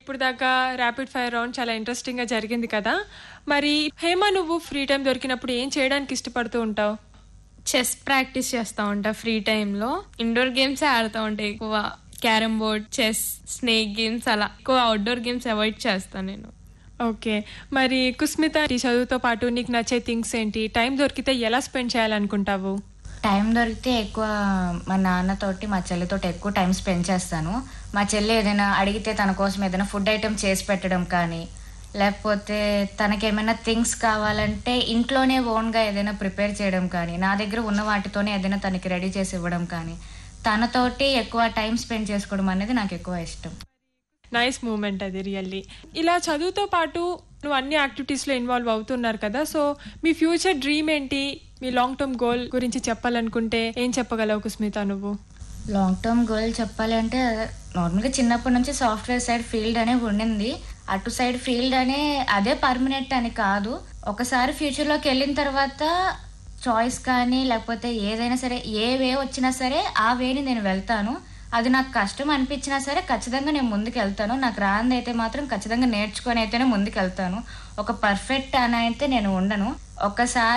ఇప్పుడు దాకా rapid fire round చాలా ఇంట్రెస్టింగ్ గా జరిగింది కదా మరి హేమ నువ్వు ఫ్రీ టైం దొరికినప్పుడు ఏం చేయడానికి ఇష్టపడుతూ ఉంటావు చెస్ ప్రాక్టీస్ చేస్తూ ఉంటా ఫ్రీ టైంలో ఇండోర్ గేమ్స్ ఆడుతూ ఉంటాయి ఎక్కువ carrom board chess snake games అలా ఎక్కువ అవుట్డోర్ గేమ్స్ అవాయిడ్ చేస్తాను నేను ఓకే మరి కుస్మిత ఈ చదువుతో పాటు నీకు నచ్చే థింగ్స్ ఏంటి టైం దొరికితే ఎలా స్పెండ్ చేయాలనుకుంటావు టైం దొరికితే ఎక్కువ మా నాన్నతోటి మా చెల్లితోటి ఎక్కువ టైం స్పెండ్ చేస్తాను మా చెల్లి ఏదైనా అడిగితే తన కోసం ఏదైనా ఫుడ్ ఐటెం చేసి పెట్టడం కానీ లేకపోతే తనకేమైనా థింగ్స్ కావాలంటే ఇంట్లోనే ఓన్గా ఏదైనా ప్రిపేర్ చేయడం కానీ నా దగ్గర ఉన్న వాటితోనే ఏదైనా తనకి రెడీ చేసి ఇవ్వడం కానీ తనతోటి ఎక్కువ టైం స్పెండ్ చేసుకోవడం అనేది నాకు ఎక్కువ ఇష్టం నైస్ మూమెంట్ అది రియల్లీ ఇలా చదువుతో పాటు నువ్వు అన్ని యాక్టివిటీస్లో ఇన్వాల్వ్ అవుతున్నారు కదా సో మీ ఫ్యూచర్ డ్రీమ్ ఏంటి మీ లాంగ్ టర్మ్ గోల్ గురించి చెప్పాలనుకుంటే ఏం చెప్పగలవు కుస్మిత నువ్వు లాంగ్ టర్మ్ గోల్ చెప్పాలంటే నార్మల్గా చిన్నప్పటి నుంచి సాఫ్ట్వేర్ సైడ్ ఫీల్డ్ అనే ఉండింది అటు సైడ్ ఫీల్డ్ అనే అదే పర్మనెంట్ అని కాదు ఒకసారి ఫ్యూచర్లోకి వెళ్ళిన తర్వాత చాయిస్ కానీ లేకపోతే ఏదైనా సరే ఏ వే వచ్చినా సరే ఆ వేని నేను వెళ్తాను అది నాకు కష్టం అనిపించినా సరే ఖచ్చితంగా నేను ముందుకు వెళ్తాను నాకు రాంది అయితే మాత్రం ఖచ్చితంగా నేర్చుకొని అయితేనే ముందుకు వెళ్తాను ఒక పర్ఫెక్ట్ అని అయితే నేను ఉండను ఒకసారి